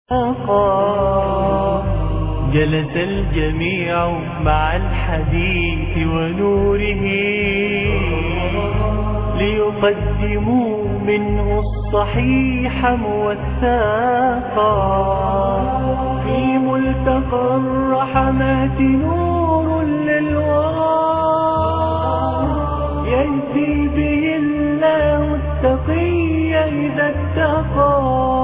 جلس الجميع مع الحديث ونوره ليقدموا منه الصحيح موثاقا في ملتقى الرحمات نور للورى يهدي به الله التقي إذا اتقى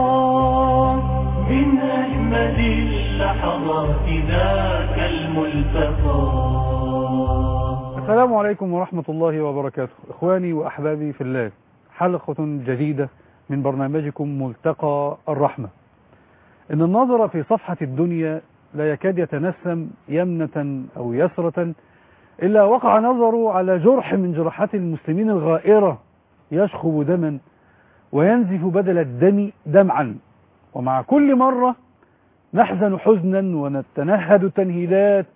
من أجمل اللحظات ذاك الملتقى السلام عليكم ورحمة الله وبركاته إخواني وأحبابي في الله حلقة جديدة من برنامجكم ملتقى الرحمة إن الناظر في صفحة الدنيا لا يكاد يتنسم يمنة أو يسرة إلا وقع نظره على جرح من جراحات المسلمين الغائرة يشخب دما وينزف بدل الدم دمعا ومع كل مرة نحزن حزنا ونتنهد تنهيدات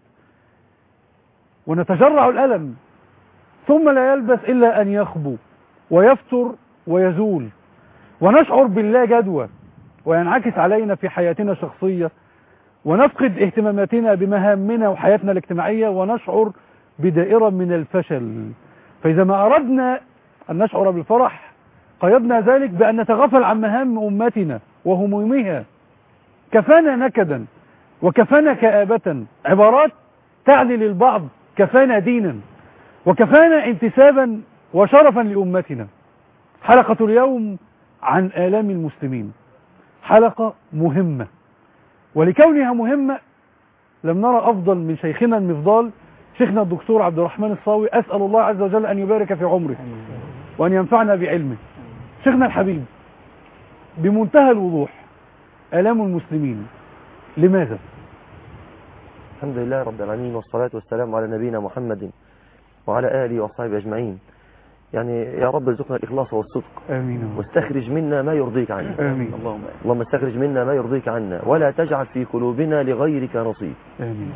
ونتجرع الألم ثم لا يلبث إلا أن يخبو ويفتر ويزول ونشعر بالله جدوى وينعكس علينا في حياتنا الشخصية ونفقد اهتماماتنا بمهامنا وحياتنا الاجتماعية ونشعر بدائرة من الفشل فإذا ما أردنا أن نشعر بالفرح قيدنا ذلك بأن نتغافل عن مهام أمتنا وهمومها كفانا نكدا وكفانا كآبة عبارات تعني للبعض كفانا دينا وكفانا انتسابا وشرفا لأمتنا حلقة اليوم عن آلام المسلمين حلقة مهمة ولكونها مهمة لم نرى أفضل من شيخنا المفضال شيخنا الدكتور عبد الرحمن الصاوي أسأل الله عز وجل أن يبارك في عمره وأن ينفعنا بعلمه شيخنا الحبيب بمنتهى الوضوح آلام المسلمين لماذا؟ الحمد لله رب العالمين والصلاة والسلام على نبينا محمد وعلى آله وصحبه أجمعين يعني يا رب ارزقنا الإخلاص والصدق آمين واستخرج منا ما يرضيك عنا آمين اللهم اللهم استخرج منا ما يرضيك عنا ولا تجعل في قلوبنا لغيرك نصيب آمين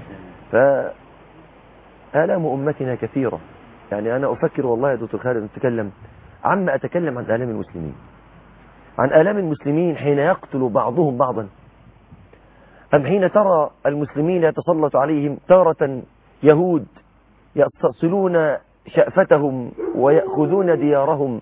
فآلام أمتنا كثيرة يعني أنا أفكر والله يا دكتور خالد نتكلم عما أتكلم عن آلام المسلمين عن آلام المسلمين حين يقتل بعضهم بعضا أم حين ترى المسلمين يتسلط عليهم تارة يهود يصلون شأفتهم ويأخذون ديارهم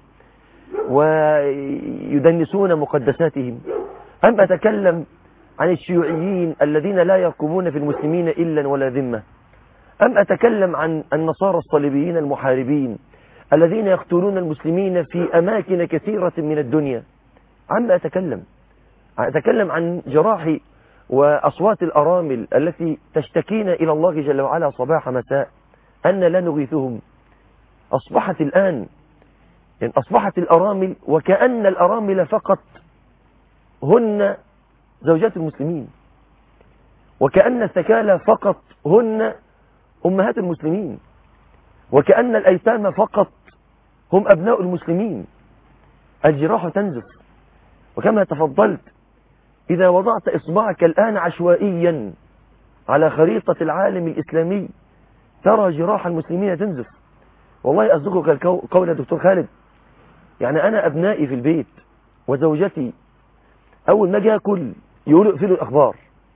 ويدنسون مقدساتهم أم أتكلم عن الشيوعيين الذين لا يركبون في المسلمين إلا ولا ذمة أم أتكلم عن النصارى الصليبيين المحاربين الذين يقتلون المسلمين في أماكن كثيرة من الدنيا عما أتكلم أتكلم عن جراح وأصوات الأرامل التي تشتكين إلى الله جل وعلا صباح مساء أن لا نغيثهم أصبحت الآن يعني أصبحت الأرامل وكأن الأرامل فقط هن زوجات المسلمين وكأن الثكالى فقط هن أمهات المسلمين وكأن الأيتام فقط هم أبناء المسلمين الجراح تنزف وكما تفضلت إذا وضعت إصبعك الآن عشوائيا على خريطة العالم الإسلامي ترى جراح المسلمين تنزف والله أصدقك القول يا دكتور خالد يعني أنا أبنائي في البيت وزوجتي أول ما أجي أكل يقولوا اقفلوا الأخبار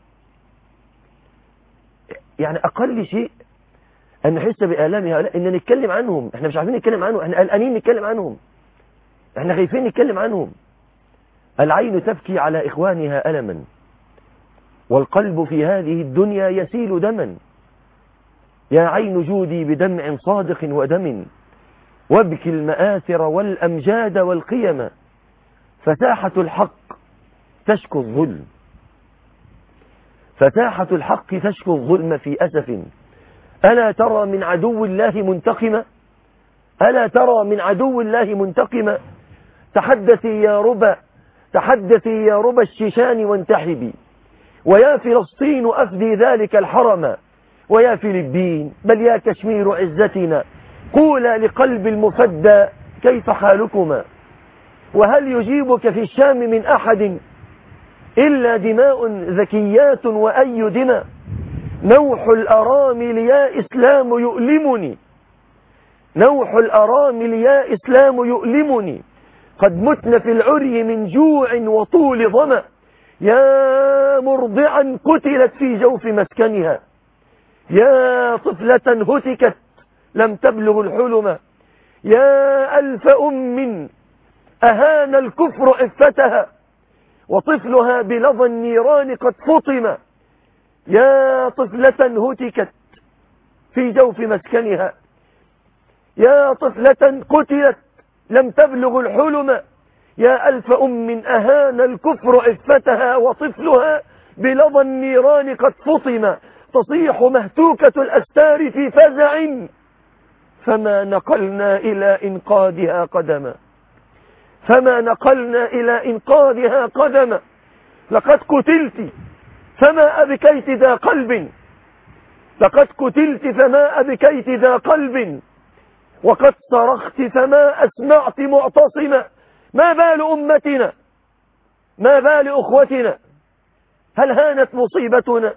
يعني أقل شيء أن نحس بآلام هؤلاء إن نتكلم عنهم إحنا مش عارفين نتكلم عنهم إحنا قلقانين نتكلم عنهم إحنا خايفين نتكلم عنهم العين تبكي على إخوانها ألما والقلب في هذه الدنيا يسيل دما يا عين جودي بدمع صادق ودم وابكي المآثر والأمجاد والقيم فتاحة الحق تشكو الظلم فتاحة الحق تشكو الظلم في أسف ألا ترى من عدو الله منتقمة ألا ترى من عدو الله منتقمة تحدثي يا ربا تحدثي يا ربا الشيشان وانتحبي ويا فلسطين أفدي ذلك الحرم ويا فلبين بل يا كشمير عزتنا قولا لقلب المفدى كيف حالكما وهل يجيبك في الشام من أحد إلا دماء ذكيات وأي دماء نوح الأرامل يا إسلام يؤلمني نوح الأرامل يا إسلام يؤلمني قد متن في العري من جوع وطول ظمأ يا مرضعا قتلت في جوف مسكنها يا طفلة هتكت لم تبلغ الحلم يا ألف أم أهان الكفر عفتها وطفلها بلظى النيران قد فطم يا طفلة هتكت في جوف مسكنها يا طفلة قتلت لم تبلغ الحلم يا ألف أم أهان الكفر عفتها وطفلها بلظى النيران قد فطم تصيح مهتوكة الأستار في فزع فما نقلنا إلى إنقاذها قدما فما نقلنا إلى إنقاذها قدما لقد قتلت فما أبكيت ذا قلب لقد قتلت فما أبكيت ذا قلب وقد صرخت فما أسمعت معتصما ما بال أمتنا ما بال أخوتنا هل هانت مصيبتنا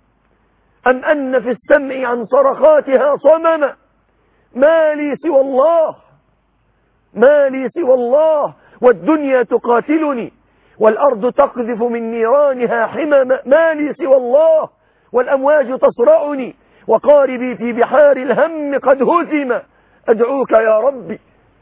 أم أن في السمع عن صرخاتها صمما ما لي سوى الله ما لي سوى الله والدنيا تقاتلني والأرض تقذف من نيرانها حمما ما لي سوى الله والأمواج تصرعني وقاربي في بحار الهم قد هزم أدعوك يا ربي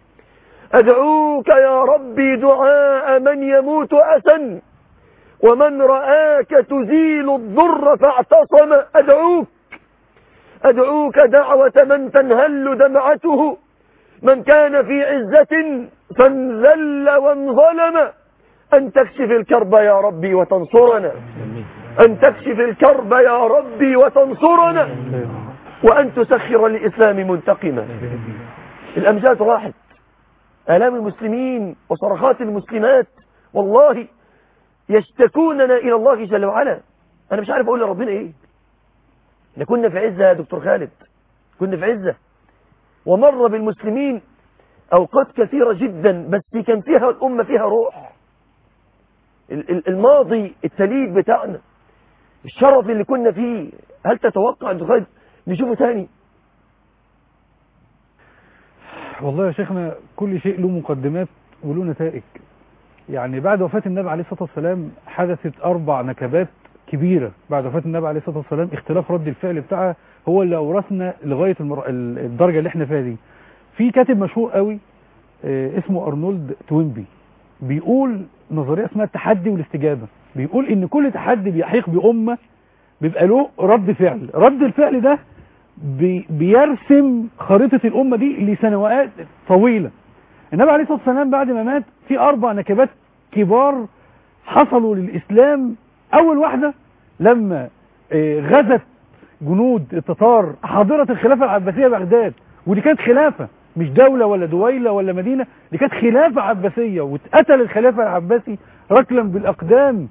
أدعوك يا ربي دعاء من يموت أسا ومن رآك تزيل الضر فاعتصم أدعوك أدعوك دعوة من تنهل دمعته من كان في عزة فانذل وانظلم أن تكشف الكرب يا ربي وتنصرنا أن تكشف الكرب يا ربي وتنصرنا وأن تسخر الإسلام منتقما الأمجاد راحت آلام المسلمين وصرخات المسلمات والله يشتكوننا إلى الله جل وعلا أنا مش عارف أقول لربنا إيه احنا كنا في عزة يا دكتور خالد كنا في عزة ومر بالمسلمين أوقات كثيرة جدا بس كان فيها الأمة فيها روح ال- ال- الماضي التليد بتاعنا الشرف اللي كنا فيه هل تتوقع أن خالد نشوفه تاني والله يا شيخنا كل شيء له مقدمات وله نتائج يعني بعد وفاة النبي عليه الصلاة والسلام حدثت أربع نكبات كبيرة بعد وفاة النبي عليه الصلاة والسلام اختلاف رد الفعل بتاعها هو اللي أورثنا لغاية المر... ال- الدرجة اللي احنا فيها دي في كاتب مشهور قوي آه، اسمه أرنولد توينبي بيقول نظرية اسمها التحدي والاستجابة بيقول إن كل تحدي بيحيق بأمة بيبقى له رد فعل رد الفعل ده بي بيرسم خريطة الأمة دي لسنوات طويلة النبي عليه الصلاة والسلام بعد ما مات في أربع نكبات كبار حصلوا للإسلام أول واحدة لما آه، غزت جنود التتار حاضرة الخلافة العباسية بغداد ودي كانت خلافة مش دولة ولا دويلة ولا مدينة دي كانت خلافة عباسية واتقتل الخلافة العباسي ركلا بالأقدام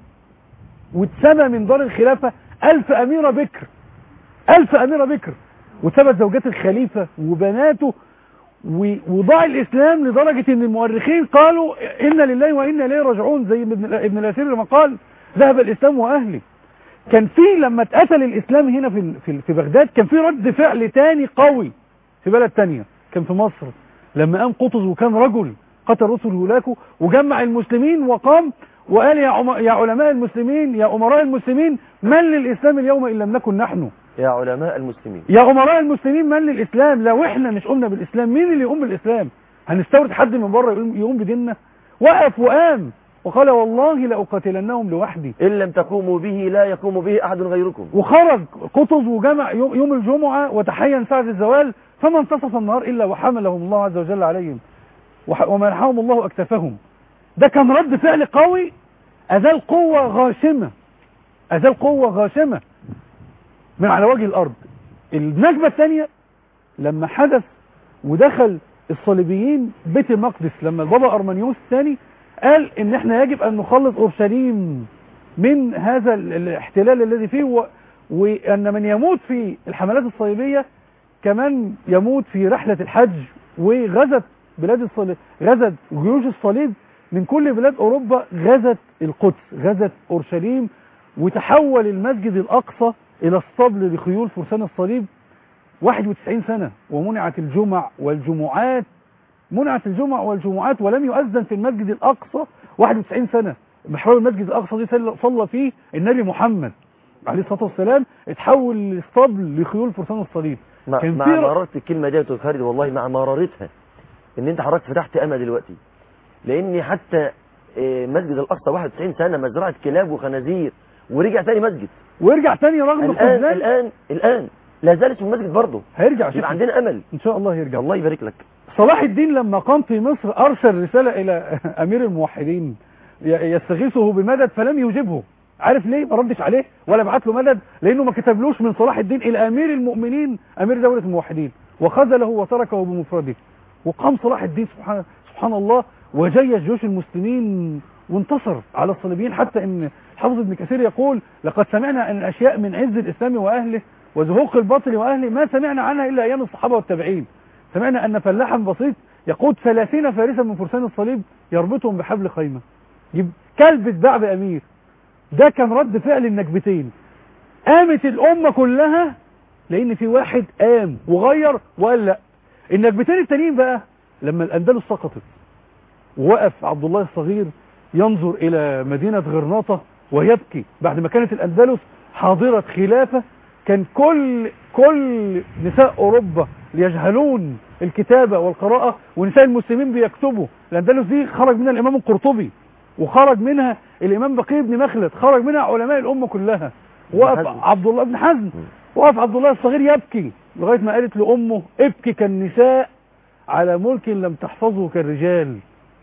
واتسمى من دار الخلافة ألف أميرة بكر ألف أميرة بكر وثبت زوجات الخليفة وبناته و- وضاع الإسلام لدرجة أن المؤرخين قالوا إن لله وإنا إليه راجعون زي ابن ابن الأثير لما قال ذهب الإسلام وأهله كان في لما اتقتل الإسلام هنا في ال- في ال- في بغداد كان في رد فعل تاني قوي في بلد تانية كان في مصر لما قام قطز وكان رجل قتل رسل هولاكو وجمع المسلمين وقام وقال يا عم- يا علماء المسلمين يا أمراء المسلمين من للإسلام اليوم إن لم نكن نحن يا علماء المسلمين يا أمراء المسلمين من للإسلام لو إحنا مش قمنا بالإسلام مين اللي يقوم بالإسلام هنستورد حد من بره يقوم, يقوم بديننا وقف وقام وقال والله لأقاتلنهم لوحدي إن لم تقوموا به لا يقوم به أحد غيركم وخرج قطز وجمع يوم, يوم الجمعة وتحين ساعة الزوال فما انتصف النهار إلا وحملهم الله عز وجل عليهم وح- ومنحهم الله أكتافهم ده كان رد فعل قوي أزال قوة غاشمة أزال قوة غاشمة من على وجه الأرض النكبة الثانية لما حدث ودخل الصليبيين بيت المقدس لما البابا أرمانيوس الثاني قال إن إحنا يجب أن نخلص أورشليم من هذا ال- الاحتلال الذي فيه و... وأن من يموت في الحملات الصليبية كمان يموت في رحلة الحج وغزت بلاد الصليب غزت جيوش الصليب من كل بلاد أوروبا غزت القدس غزت أورشليم وتحول المسجد الأقصى إلى الصبل لخيول فرسان الصليب 91 سنة ومنعت الجمع والجمعات منعت الجمع والجمعات ولم يؤذن في المسجد الأقصى 91 سنة محراب المسجد الاقصى دي صلى- صلى فيه النبي محمد عليه الصلاه والسلام اتحول لاسطبل لخيول فرسان الصليب مع, كان مع في ر- مرارة الكلمة دي يا دكتور خالد والله مع مرارتها ان انت حضرتك فتحت امل دلوقتي لاني حتى آه، مسجد الاقصى 91 سنة مزرعة كلاب وخنازير ورجع تاني مسجد ويرجع تاني رغم الان الخذلان الان الان لا زال اسمه مسجد برضه هيرجع شيخ يبقى عندنا امل ان شاء الله يرجع الله يبارك لك صلاح الدين لما قام في مصر ارسل رساله الى امير الموحدين ي- يستغيثه بمدد فلم يجبه عارف ليه ما ردش عليه ولا بعت له مدد لانه ما كتبلوش من صلاح الدين الى امير المؤمنين امير دوله الموحدين وخذله وتركه بمفرده وقام صلاح الدين سبحان سبحان الله وجيش جيوش المسلمين وانتصر على الصليبيين حتى ان حافظ ابن كثير يقول لقد سمعنا ان الاشياء من عز الاسلام واهله وزهوق الباطل واهله ما سمعنا عنها الا ايام الصحابه والتابعين سمعنا أن فلاحا بسيط يقود ثلاثين فارسا من فرسان الصليب يربطهم بحبل خيمة يب كلب اتباع بأمير ده كان رد فعل النكبتين قامت الأمة كلها لأن في واحد قام وغير وقال لا النكبتين التانيين بقى لما الأندلس سقطت ووقف عبد الله الصغير ينظر إلى مدينة غرناطة ويبكي بعد ما كانت الأندلس حاضرة خلافة كان كل كل نساء أوروبا يجهلون الكتابة والقراءة ونساء المسلمين بيكتبوا الأندلس دي خرج منها الإمام القرطبي وخرج منها الإمام بقي بن مخلد خرج منها علماء الأمة كلها وقف حزم. عبد الله بن حزم وقف عبد الله الصغير يبكي لغاية ما قالت لأمه ابكي كالنساء على ملك لم تحفظه كالرجال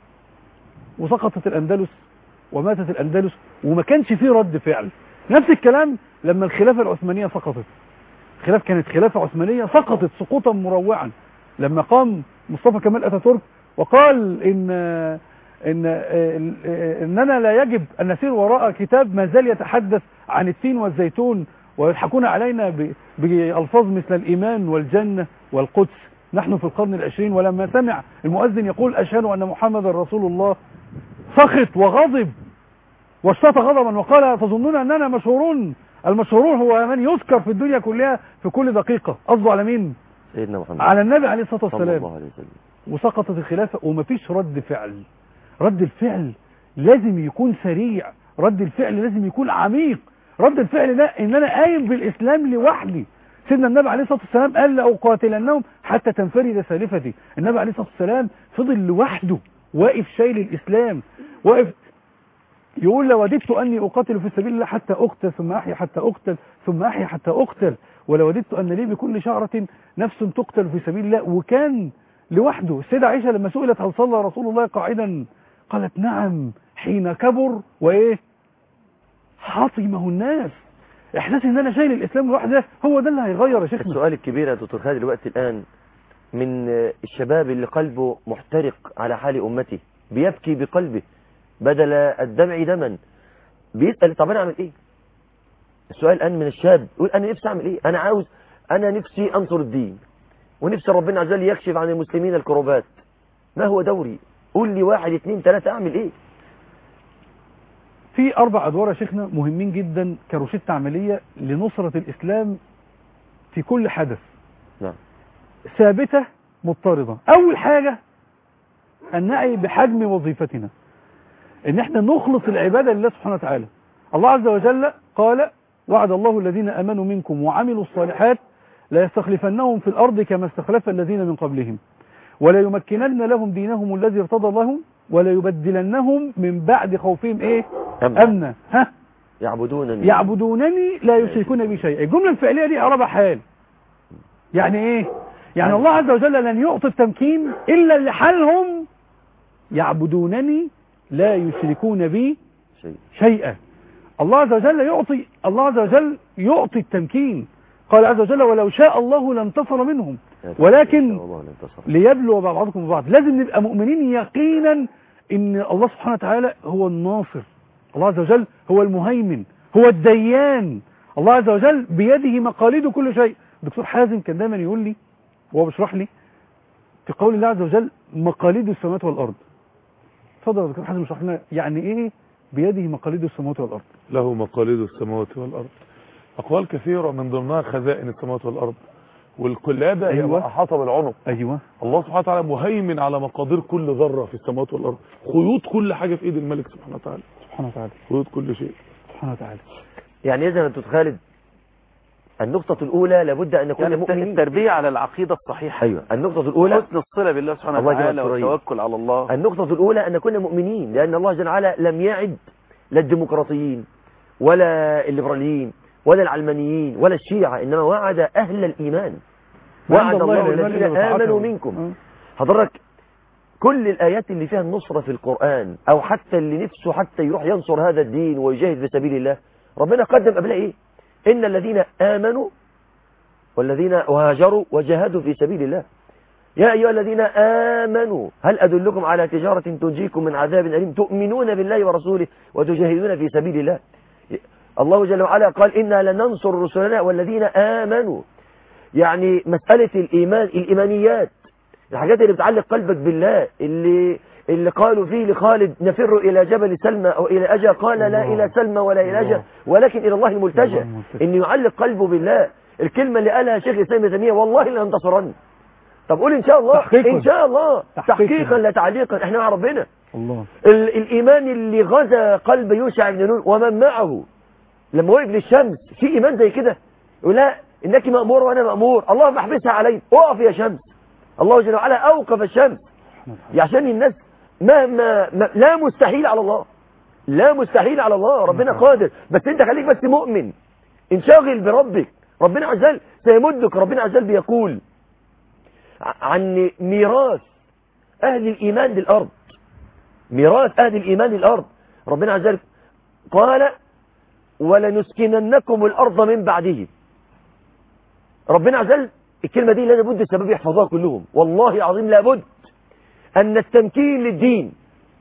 وسقطت الأندلس وماتت الأندلس وما كانش فيه رد فعل نفس الكلام لما الخلافة العثمانية سقطت خلاف كانت خلافة عثمانية سقطت سقوطا مروعا لما قام مصطفى كمال أتاتورك وقال إن إن إننا لا يجب أن نسير وراء كتاب ما زال يتحدث عن التين والزيتون ويضحكون علينا ب- بألفاظ مثل الإيمان والجنة والقدس نحن في القرن العشرين ولما سمع المؤذن يقول أشهد أن محمد رسول الله سخط وغضب واشتاط غضبا وقال تظنون أننا مشهورون المشهورون هو من يذكر في الدنيا كلها في كل دقيقة قصده على مين سيدنا محمد على النبي عليه الصلاة صلى والسلام الله عليه وسلم وسقطت الخلافة ومفيش رد فعل رد الفعل لازم يكون سريع رد الفعل لازم يكون عميق رد الفعل ده ان انا قايم بالاسلام لوحدي سيدنا النبي عليه الصلاة والسلام قال لأقاتلنهم حتى تنفرد سالفتي النبي عليه الصلاة والسلام فضل لوحده واقف شايل الاسلام واقف يقول لوددت أني أقاتل في سبيل الله حتى أقتل ثم أحيا حتى أقتل ثم أحيا حتى أقتل ولوددت أن لي بكل شعرة نفس تقتل في سبيل الله وكان لوحده السيدة عائشة لما سئلت هل صلى رسول الله قاعدا قالت نعم حين كبر وإيه حاطمه الناس إحساس إن أنا شايل الإسلام لوحده ده هو ده اللي هيغير يا شيخنا السؤال الكبير يا دكتور خالد الوقت الآن من آه، الشباب اللي قلبه محترق على حال أمته بيبكي بقلبه بدل الدمع دما بيسأل طب أنا أعمل إيه السؤال الآن من الشاب يقول أنا نفسي أعمل إيه أنا عاوز أنا نفسي أنصر الدين ونفسي ربنا عز وجل يكشف عن المسلمين الكروبات ما هو دوري قول لي واحد اثنين ثلاثة أعمل إيه في أربع أدوار يا شيخنا مهمين جدا كروشتة عملية لنصرة الإسلام في كل حدث نعم ثابتة مضطردة أول حاجة النعي بحجم وظيفتنا إن احنا نخلص العبادة لله سبحانه وتعالى الله عز وجل قال وعد الله الذين أمنوا منكم وعملوا الصالحات لا يستخلفنهم في الأرض كما استخلف الذين من قبلهم ولا يمكنن لهم دينهم الذي ارتضى لهم ولا يبدلنهم من بعد خوفهم ايه أمنا. امنا ها يعبدونني يعبدونني لا يشركون بي شيئا الجملة الفعلية دي اعرابها حال يعني ايه يعني الله عز وجل لن يعطي التمكين الا لحالهم يعبدونني لا يشركون بي شيء شيئا الله عز وجل يعطي الله عز وجل يعطي التمكين قال عز وجل ولو شاء الله لانتصر منهم ولكن والله الانتصار ليبلو بعضكم ببعض لازم نبقى مؤمنين يقينا ان الله سبحانه وتعالى هو الناصر الله عز وجل هو المهيمن هو الديان الله عز وجل بيده مقاليد كل شيء دكتور حازم كان دايما يقول لي وهو بيشرح لي في قول الله عز وجل مقاليد السماوات والارض اتفضل يا دكتور حازم اشرح لنا يعني ايه بيده مقاليد السماوات والارض له مقاليد السماوات والأرض أقوال كثيرة من ضمنها خزائن السماوات والأرض والقلادة هي أيوة. ما أحاط بالعنق ايوه الله سبحانه وتعالى مهيمن على مقادير كل ذرة في السماوات والأرض خيوط كل حاجة في إيد الملك سبحانه وتعالى سبحانه وتعالى حدود كل شيء سبحانه وتعالى يعني إذا يا دكتور خالد النقطة الأولى لابد أن نكون يعني مؤمنين التربية على العقيدة الصحيحة أيوة النقطة الأولى حسن الصلة بالله سبحانه الله يجزاك وتعالى خير. والتوكل على الله النقطة الأولى أن نكون مؤمنين لأن الله جل وعلا لم يعد لا الديمقراطيين ولا الليبراليين ولا العلمانيين ولا الشيعة إنما وعد أهل الإيمان ما عند وعد الله العباد الذين إلا آمنوا بطاعته. منكم آه. حضرتك كل الآيات اللي فيها النصرة في القرآن أو حتى اللي نفسه حتى يروح ينصر هذا الدين ويجاهد في سبيل الله ربنا قدم قبلها إيه إن الذين آمنوا والذين هاجروا وجاهدوا في سبيل الله يا أيها الذين آمنوا هل أدلكم على تجارة تنجيكم من عذاب أليم تؤمنون بالله ورسوله وتجاهدون في سبيل الله الله جل وعلا قال إنا لننصر رسلنا والذين آمنوا يعني مسألة الإيمان الإيمانيات الحاجات اللي بتعلق قلبك بالله اللي اللي قالوا فيه لخالد نفر إلى جبل سلمى أو إلى أجا قال لا الله. إلى سلمى ولا إلى أجا الله. ولكن إلى الله الملتجأ الله الملتجأ. إنه يعلق قلبه بالله الكلمة اللي قالها شيخ الإسلام ابن تيمية والله لأنتصرن طب قول إن شاء الله تحقيقاً. إن شاء الله تحقيقاً. تحقيقا لا تعليقا إحنا مع ربنا الله ال- الإيمان اللي غزا قلب يوشع بن نون ومن معه لما وقف للشمس في إيمان زي كده يقول لا إنك مأمور وأنا مأمور اللهم احبسها علي اقف يا شمس الله جل وعلا أوقف الشمس عشان الناس ما, ما, ما لا مستحيل على الله لا مستحيل على الله ربنا قادر بس انت خليك بس مؤمن انشغل بربك ربنا عز وجل سيمدك ربنا عز وجل بيقول ع- عن ميراث أهل الإيمان للأرض ميراث أهل الإيمان للأرض ربنا عز وجل قال ولنسكننكم الأرض من بعده ربنا عز وجل الكلمة دي لابد السبب يحفظوها كلهم والله العظيم لابد أن التمكين للدين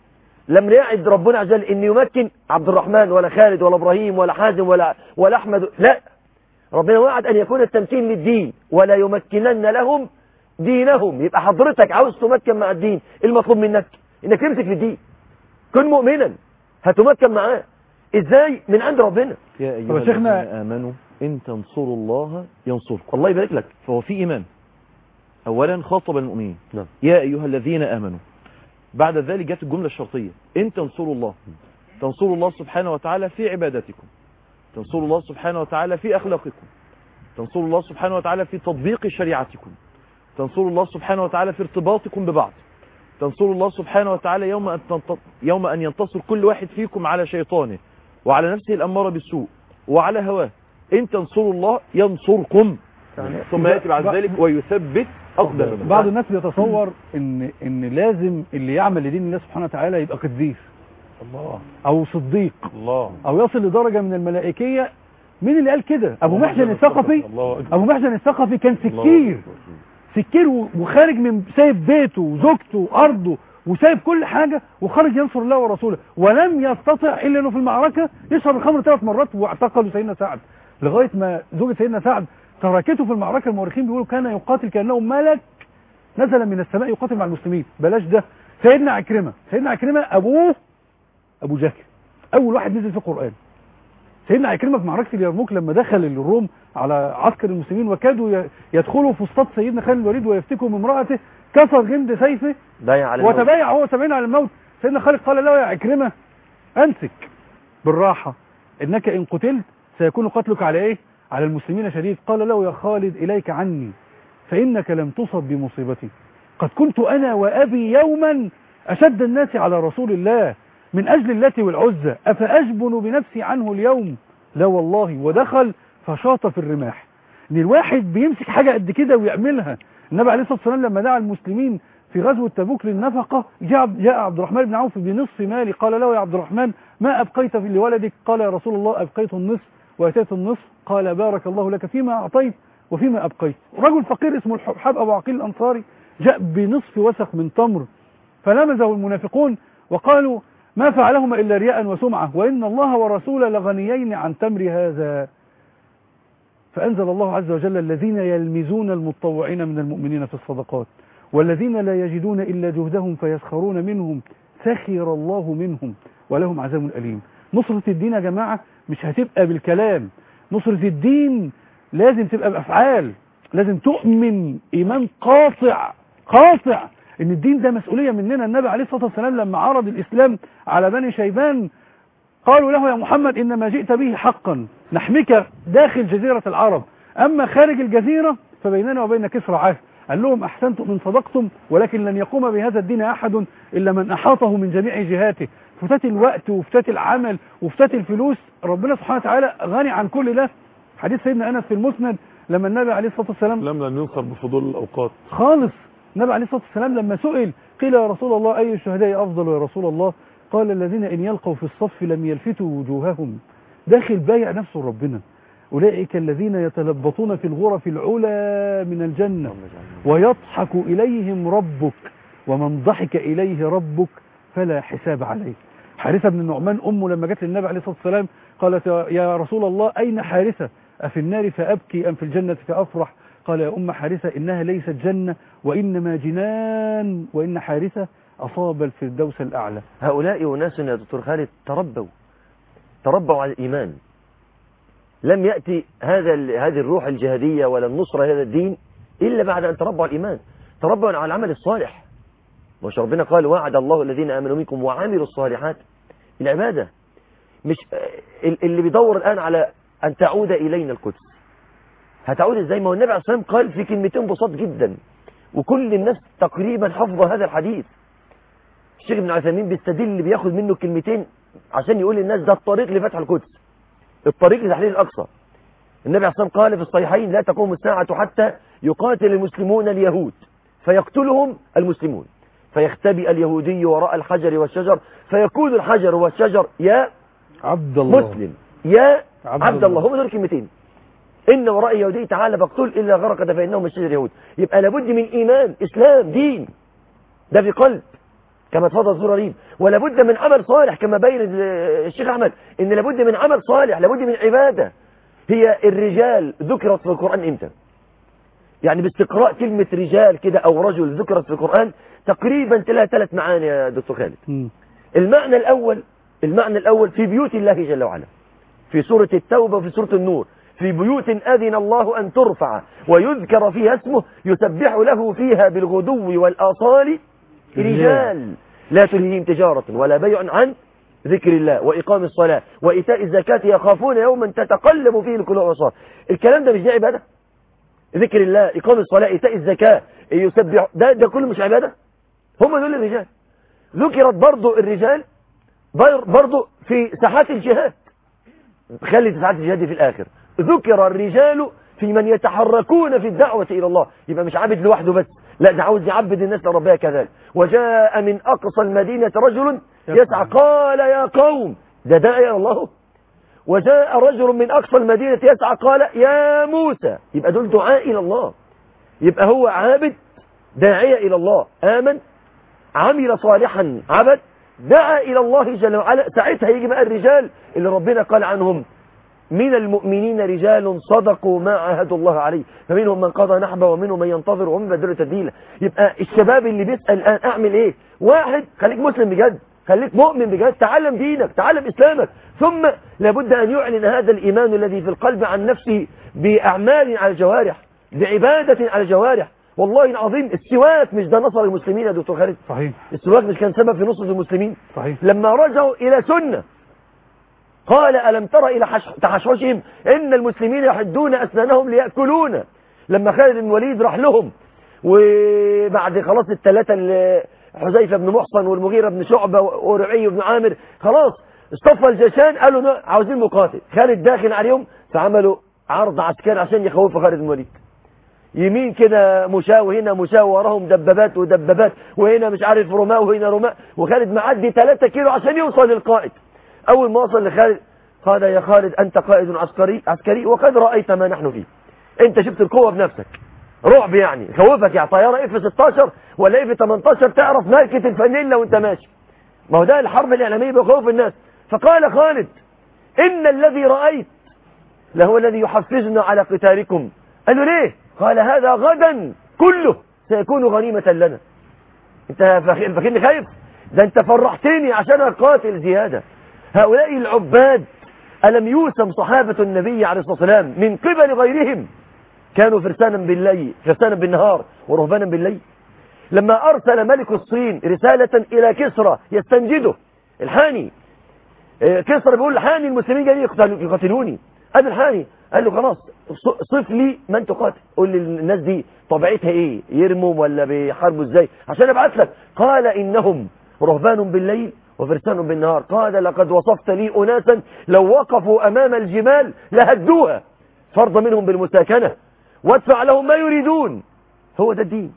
لم يعد ربنا عز وجل أن يمكن عبد الرحمن ولا خالد ولا إبراهيم ولا حازم ولا, ولا أحمد لا ربنا وعد أن يكون التمكين للدين ولا يمكنن لهم دينهم يبقى حضرتك عاوز تمكن مع الدين المطلوب منك انك تمسك في الدين كن مؤمنا هتمكن معاه ازاي من عند ربنا يا طب أيها يا شيخنا- الذين آمنوا إن تنصروا الله ينصركم الله يبارك لك فهو في إيمان أولا خاطب المؤمنين نعم. يا أيها الذين آمنوا بعد ذلك جاءت الجملة الشرطية إن تنصروا الله تنصروا الله سبحانه وتعالى في عبادتكم تنصروا الله سبحانه وتعالى في أخلاقكم تنصروا الله سبحانه وتعالى في تطبيق شريعتكم تنصروا الله سبحانه وتعالى في ارتباطكم ببعض تنصروا الله سبحانه وتعالى يوم أن, تنت... يوم أن ينتصر كل واحد فيكم على شيطانه وعلى نفسه الأمارة بالسوء وعلى هواه إن تنصروا الله ينصركم ثم يأتي بعد ذلك ويثبت أقدامكم بعض الناس بيتصور ان ان لازم اللي يعمل لدين الله سبحانه وتعالى يبقى قديس الله او صديق الله او يصل لدرجة من الملائكية مين اللي قال كده ابو الله محسن أكبر. الثقفي الله أكبر. ابو محسن الثقفي كان الله سكير أكبر. سكير و- وخارج من سايب بيته وزوجته وارضه وسايب كل حاجة وخارج ينصر الله ورسوله ولم يستطع الا انه في المعركة يشرب الخمر ثلاث مرات واعتقلوا سيدنا سعد لغاية ما زوجة سيدنا سعد تركته في المعركة المؤرخين بيقولوا كان يقاتل كأنه ملك نزل من السماء يقاتل مع المسلمين بلاش ده سيدنا عكرمة سيدنا عكرمة ابوه ابو جهل اول واحد نزل في القرآن سيدنا عكرمة في معركة اليرموك لما دخل الروم على عسكر المسلمين وكادوا ي- يدخلوا في وسط سيدنا خالد الوليد ويفتكوا من امرأته كسر غمد سيفه بايع على الموت. وتبايع هو سبعين على الموت سيدنا خالد قال له يا عكرمة امسك بالراحة انك ان قتلت سيكون قتلك على ايه على المسلمين شديد قال له يا خالد اليك عني فانك لم تصب بمصيبتي قد كنت انا وابي يوما اشد الناس على رسول الله من اجل اللات والعزى افاجبن بنفسي عنه اليوم لا والله ودخل فشاط في الرماح ان الواحد بيمسك حاجة قد كده ويعملها النبي عليه الصلاة والسلام لما دعا المسلمين في غزوة تبوك للنفقة جاء جاء عبد الرحمن بن عوف بنصف مالي قال له يا عبد الرحمن ما أبقيت في لولدك قال يا رسول الله أبقيت النصف وأتيت النصف قال بارك الله لك فيما أعطيت وفيما أبقيت رجل فقير اسمه الحبحاب أبو عقيل الأنصاري جاء بنصف وسق من تمر فلمزه المنافقون وقالوا ما فعلهما إلا رياء وسمعة وإن الله ورسوله لغنيين عن تمر هذا فأنزل الله عز وجل الذين يلمزون المتطوعين من المؤمنين في الصدقات والذين لا يجدون إلا جهدهم فيسخرون منهم سخر الله منهم ولهم عذاب أليم نصرة الدين يا جماعة مش هتبقى بالكلام نصرة الدين لازم تبقى بأفعال لازم تؤمن إيمان قاطع قاطع ان الدين ده مسؤولية مننا النبي عليه الصلاة والسلام لما عرض الإسلام على بني شيبان قالوا له يا محمد إنما جئت به حقا نحميك داخل جزيرة العرب أما خارج الجزيرة فبيننا وبين كسرى عهد قال لهم أحسنتم إن صدقتم ولكن لن يقوم بهذا الدين أحد إلا من أحاطه من جميع جهاته فتات الوقت وفتات العمل وفتات الفلوس ربنا سبحانه وتعالى غني عن كل ده حديث سيدنا أنس في المسند لما النبي عليه الصلاة والسلام لم لن ينصر بفضول الأوقات خالص النبي عليه الصلاة والسلام لما سئل قيل يا رسول الله أي الشهداء أفضل يا رسول الله قال الذين إن يلقوا في الصف لم يلفتوا وجوههم داخل بايع نفسه ربنا أولئك الذين يتلبطون في الغرف العلى من الجنة ويضحك إليهم ربك ومن ضحك إليه ربك فلا حساب عليه حارثة بن النعمان أمه لما جت للنبي عليه الصلاة والسلام قالت يا رسول الله أين حارثة أفي النار فأبكي أم في الجنة فأفرح قال يا أم حارثة إنها ليست جنة وإنما جنان وإن حارثة أصاب الفردوس الأعلى هؤلاء أناس يا دكتور خالد تربوا تربوا على الإيمان لم يأتي هذا ال- هذه الروح الجهادية ولا النصرة هذا الدين إلا بعد أن تربوا على الإيمان تربوا على العمل الصالح مش ربنا قال وعد الله الذين آمنوا منكم وعملوا الصالحات العبادة مش ال- اللي بيدور الآن على أن تعود إلينا القدس هتعود إزاي ما هو النبي عليه الصلاة والسلام قال في كلمتين بساط جدا وكل الناس تقريبا حفظ هذا الحديث الشيخ ابن عثيمين بيستدل بياخد منه كلمتين عشان يقول للناس ده الطريق لفتح القدس الطريق لتحرير الأقصى النبي عليه الصلاة والسلام قال في الصحيحين لا تقوم الساعة حتى يقاتل المسلمون اليهود فيقتلهم المسلمون فيختبئ اليهودي وراء الحجر والشجر فيكون الحجر والشجر يا عبد الله مسلم يا عبد عبد الله الله. هم دول الكلمتين إن وراء يهودي تعالى فاقتل إلا غرقد فإنهم من شجر يهود يبقى لابد من إيمان إسلام دين ده في قلب كما تفضل الزور ريم ولابد من عمل صالح كما بين الشيخ أحمد إن لابد من عمل صالح لابد من عبادة هي الرجال ذكرت في القرآن إمتى يعني باستقراء كلمة رجال كده أو رجل ذكرت في القرآن تقريبا لها ثلاث معاني يا دكتور خالد مم. المعنى الأول المعنى الأول في بيوت الله جل وعلا في سورة التوبة وفي سورة النور في بيوت أذن الله أن ترفع ويذكر فيها اسمه يسبح له فيها بالغدو والآصال رجال لا تلهيهم تجارة ولا بيع عن ذكر الله وإقام الصلاة وإيتاء الزكاة يخافون يوما تتقلب فيه القلوب والأبصار الكلام ده مش ده عبادة ذكر الله إقام الصلاة إيتاء الزكاة يسبح ده ده كله مش عبادة هم دول الرجال ذكرت برضو الرجال بر- برضو في ساحات الجهاد خلي ساحات الجهاد دي في الآخر ذكر الرجال في من يتحركون في الدعوة إلى الله يبقى مش عابد لوحده بس لا ده عاوز يعبد الناس لربها كذلك وجاء من أقصى المدينة رجل يسعى قال يا قوم ده داعي إلى الله وجاء رجل من أقصى المدينة يسعى قال يا موسى يبقى دول دعاء إلى الله يبقى هو عابد داعية إلى الله آمن عمل صالحا عبد دعا إلى الله جل وعلا ساعتها يجي بقى الرجال اللي ربنا قال عنهم من المؤمنين رجال صدقوا ما عاهدوا الله عليه فمنهم من قضى نحبه ومنهم من ينتظر ومن بدل تبديلا يبقى الشباب اللي بيسأل الآن أعمل إيه واحد خليك مسلم بجد خليك مؤمن بجد تعلم دينك تعلم إسلامك ثم لابد أن يعلن هذا الإيمان الذي في القلب عن نفسه بأعمال على الجوارح بعبادة على الجوارح والله العظيم السواك مش ده نصر المسلمين يا دكتور خالد صحيح السواك مش كان سبب في نصرة المسلمين صحيح لما رجعوا إلى سنة قال ألم تر إلى حش- تحشوشهم إن المسلمين يحدون أسنانهم ليأكلون لما خالد بن الوليد راح لهم وبعد خلاص الثلاثة اللي حذيفة بن محصن والمغيرة بن شعبة ورعي بن عامر خلاص اصطفى الجيشان قالوا لا، عاوزين مقاتل خالد داخل عليهم فعملوا عرض عسكري عشان يخوفوا خالد بن الوليد يمين كده مشاة وهنا مشاة وراهم دبابات ودبابات وهنا مش عارف رماء وهنا رماء وخالد معدي 3 كيلو عشان يوصل للقائد أول ما وصل لخالد قال يا خالد أنت قائد عسكري عسكري وقد رأيت ما نحن فيه أنت شفت القوة بنفسك رعب يعني خوفك يعني طيارة اف 16 ولا اف 18 تعرف ماركة الفانيلا وانت ماشي ما هو ده الحرب الإعلامية بخوف الناس فقال خالد إن الذي رأيت لهو الذي يحفزنا على قتالكم قال له ليه قال هذا غدا كله سيكون غنيمة لنا انت فاك- فاكرني خايف ده انت فرحتني عشان اقاتل زيادة هؤلاء العباد ألم يوسم صحابة النبي عليه الصلاة والسلام من قبل غيرهم كانوا فرسانا بالليل فرسانا بالنهار ورهبانا بالليل لما أرسل ملك الصين رسالة إلى كسرى يستنجده الحاني إيه، كسرى بيقول لحاني المسلمين جايين يقتلوا- يقاتلوني قال الحاني قال له خلاص ص- صف لي من تقاتل قول لي الناس دي طبيعتها ايه يرموا ولا بيحاربوا ازاي عشان ابعت لك قال انهم رهبان بالليل وفرسان بالنهار قال لقد وصفت لي اناسا لو وقفوا امام الجمال لهدوها فرض منهم بالمساكنه وادفع لهم ما يريدون هو ده الدين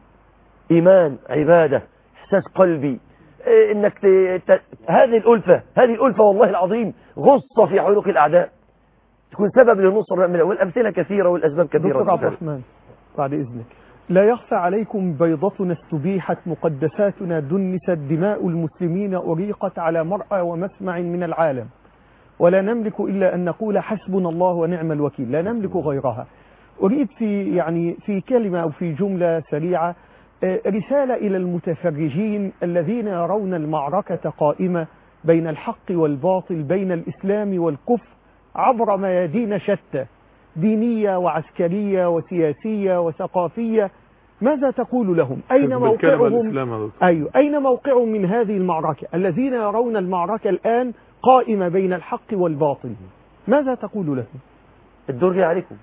إيمان عبادة إحساس قلبي إيه إنك ت... ت... هذه الألفة هذه الألفة والله العظيم غصة في حلوق الأعداء تكون سبب للنصر والأمثلة كثيرة والأسباب كثيرة دكتور عبد الرحمن بعد إذنك لا يخفى عليكم بيضتنا استبيحت مقدساتنا دنست دماء المسلمين أريقت على مرأى ومسمع من العالم ولا نملك إلا أن نقول حسبنا الله ونعم الوكيل لا نملك غيرها أريد في يعني في كلمة أو في جملة سريعة آه، رسالة إلى المتفرجين الذين يرون المعركة قائمة بين الحق والباطل بين الإسلام والكفر عبر ميادين شتى دينية وعسكرية وسياسية وثقافية ماذا تقول لهم أين بالكلمة موقعهم الإسلام يا دكتور. أيوة أين موقعهم من هذه المعركة الذين يرون المعركة الآن قائمة بين الحق والباطل ماذا تقول لهم الدور جاي عليكم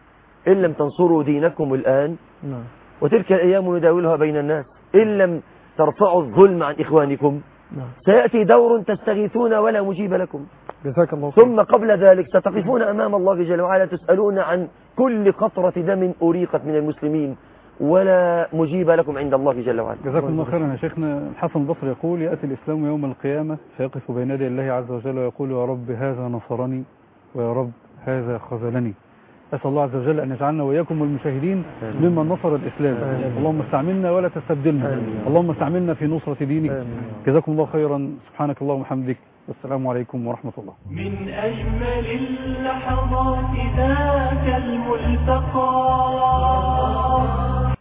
إن لم تنصروا دينكم الآن نعم وتلك الأيام نداولها بين الناس إن لم ترفعوا الظلم عن إخوانكم نعم سيأتي دور تستغيثون ولا مجيب لكم جزاك الله خير ثم قبل ذلك ستقفون أمام الله جل وعلا تسألون عن كل قطرة دم أريقت من المسلمين ولا مجيب لكم عند الله جل وعلا جزاكم الله خيرا يا شيخنا الحسن البصري يقول يأتي الإسلام يوم القيامة فيقف بين يدي الله عز وجل ويقول يا رب هذا نصرني ويا رب هذا خذلني أسأل الله عز وجل أن يجعلنا وإياكم والمشاهدين ممن نصر الإسلام اللهم استعملنا ولا تستبدلنا اللهم استعملنا في نصرة دينك جزاكم الله خيرا سبحانك اللهم وبحمدك والسلام عليكم ورحمة الله من أجمل اللحظات ذاك الملتقى